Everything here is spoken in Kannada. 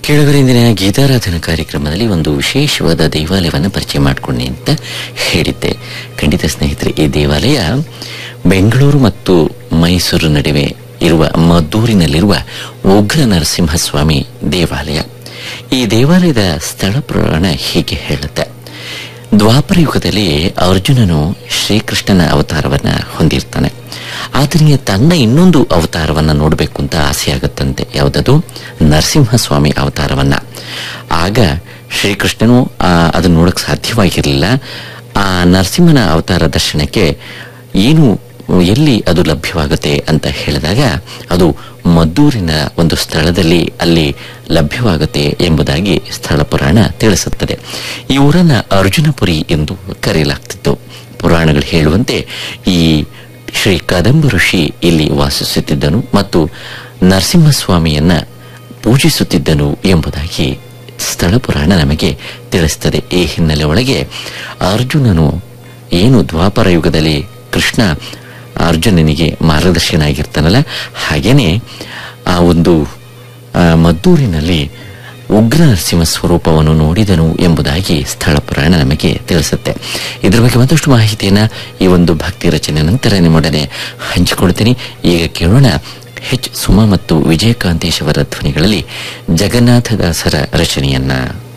ಕೇಳುಗರ ಇಂದಿನ ಗೀತಾರಾಧನಾ ಕಾರ್ಯಕ್ರಮದಲ್ಲಿ ಒಂದು ವಿಶೇಷವಾದ ದೇವಾಲಯವನ್ನು ಪರಿಚಯ ಮಾಡಿಕೊಂಡೆ ಅಂತ ಹೇಳಿದ್ದೆ ಖಂಡಿತ ಸ್ನೇಹಿತರೆ ಈ ದೇವಾಲಯ ಬೆಂಗಳೂರು ಮತ್ತು ಮೈಸೂರು ನಡುವೆ ಇರುವ ಮದ್ದೂರಿನಲ್ಲಿರುವ ಉಗ್ರ ನರಸಿಂಹಸ್ವಾಮಿ ದೇವಾಲಯ ಈ ದೇವಾಲಯದ ಸ್ಥಳ ಪುರಾಣ ಹೀಗೆ ಹೇಳುತ್ತೆ ದ್ವಾಪರ ಯುಗದಲ್ಲಿ ಅರ್ಜುನನು ಶ್ರೀಕೃಷ್ಣನ ಅವತಾರವನ್ನ ಹೊಂದಿರ್ತಾನೆ ಆತನಿಗೆ ತನ್ನ ಇನ್ನೊಂದು ಅವತಾರವನ್ನ ನೋಡಬೇಕು ಅಂತ ಆಸೆ ಆಗುತ್ತಂತೆ ಯಾವುದದು ನರಸಿಂಹಸ್ವಾಮಿ ಅವತಾರವನ್ನ ಆಗ ಶ್ರೀಕೃಷ್ಣನು ಆ, ಅದನ್ನ ನೋಡಕ್ ಸಾಧ್ಯವಾಗಿರಲಿಲ್ಲ ಆ ನರಸಿಂಹನ ಅವತಾರ ದರ್ಶನಕ್ಕೆ ಏನು ಎಲ್ಲಿ ಅದು ಲಭ್ಯವಾಗುತ್ತೆ ಅಂತ ಹೇಳಿದಾಗ ಅದು ಮದ್ದೂರಿನ ಒಂದು ಸ್ಥಳದಲ್ಲಿ ಅಲ್ಲಿ ಲಭ್ಯವಾಗುತ್ತೆ ಎಂಬುದಾಗಿ ಸ್ಥಳ ಪುರಾಣ ತಿಳಿಸುತ್ತದೆ ಈ ಊರನ್ನ ಅರ್ಜುನಪುರಿ ಎಂದು ಕರೆಯಲಾಗ್ತಿತ್ತು ಪುರಾಣಗಳು ಹೇಳುವಂತೆ ಈ ಶ್ರೀ ಕದಂಬ ಋಷಿ ಇಲ್ಲಿ ವಾಸಿಸುತ್ತಿದ್ದನು ಮತ್ತು ನರಸಿಂಹಸ್ವಾಮಿಯನ್ನ ಪೂಜಿಸುತ್ತಿದ್ದನು ಎಂಬುದಾಗಿ ಸ್ಥಳ ಪುರಾಣ ನಮಗೆ ತಿಳಿಸ್ತದೆ ಈ ಹಿನ್ನೆಲೆ ಒಳಗೆ ಅರ್ಜುನನು ಏನು ದ್ವಾಪರ ಯುಗದಲ್ಲಿ ಕೃಷ್ಣ ಅರ್ಜುನನಿಗೆ ಮಾರ್ಗದರ್ಶನ ಆಗಿರ್ತಾನಲ್ಲ ಹಾಗೇನೆ ಆ ಒಂದು ಆ, ಮದ್ದೂರಿನಲ್ಲಿ ಉಗ್ರ ನರಸಿಂಹ ಸ್ವರೂಪವನ್ನು ನೋಡಿದನು ಎಂಬುದಾಗಿ ಸ್ಥಳ ಪುರಾಣ ನಮಗೆ ತಿಳಿಸುತ್ತೆ ಇದ್ರ ಬಗ್ಗೆ ಮತ್ತಷ್ಟು ಮಾಹಿತಿಯನ್ನ ಈ ಒಂದು ಭಕ್ತಿ ರಚನೆ ನಂತರ ನಿಮ್ಮೊಡನೆ ಹಂಚಿಕೊಳ್ತೀನಿ ಈಗ ಕೇಳೋಣ ಎಚ್ ಸುಮಾ ಮತ್ತು ವಿಜಯಕಾಂತೇಶ್ ಅವರ ಧ್ವನಿಗಳಲ್ಲಿ ಜಗನ್ನಾಥದಾಸರ ರಚನೆಯನ್ನ